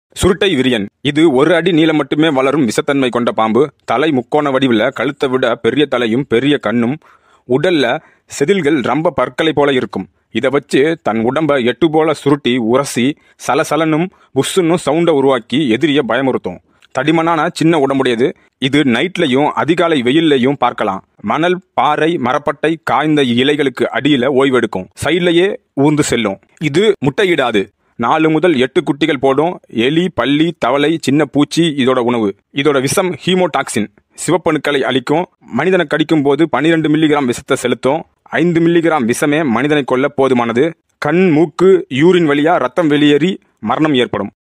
சுருட்டை விரியன் இது ஒரு அடி நீளம் மட்டுமே வளரும் விஷத்தன்மை கொண்ட பாம்பு தலை முக்கோண வடிவில் கழுத்தை விட பெரிய தலையும் பெரிய கண்ணும் உடல்ல செதில்கள் ரொம்ப பற்களை போல இருக்கும் இதை வச்சு தன் உடம்ப எட்டு போல சுருட்டி உரசி சலசலனும் புஷ்ஷுன்னும் சவுண்டை உருவாக்கி எதிரியை பயமுறுத்தும் தடிமனான சின்ன உடம்புடையது இது நைட்லையும் அதிகாலை வெயில்லையும் பார்க்கலாம் மணல் பாறை மரப்பட்டை காய்ந்த இலைகளுக்கு அடியில ஓய்வெடுக்கும் சைட்லயே ஊர்ந்து செல்லும் இது முட்டையிடாது நாலு முதல் எட்டு குட்டிகள் போடும் எலி பல்லி தவளை சின்ன பூச்சி இதோட உணவு இதோட விஷம் ஹீமோடாக்சின் சிவப்பணுக்களை அழிக்கும் மனிதனை கடிக்கும் போது பனிரெண்டு மில்லிகிராம் விஷத்தை செலுத்தும் ஐந்து மில்லிகிராம் விஷமே மனிதனை கொல்ல போதுமானது கண் மூக்கு யூரின் வழியா ரத்தம் வெளியேறி மரணம் ஏற்படும்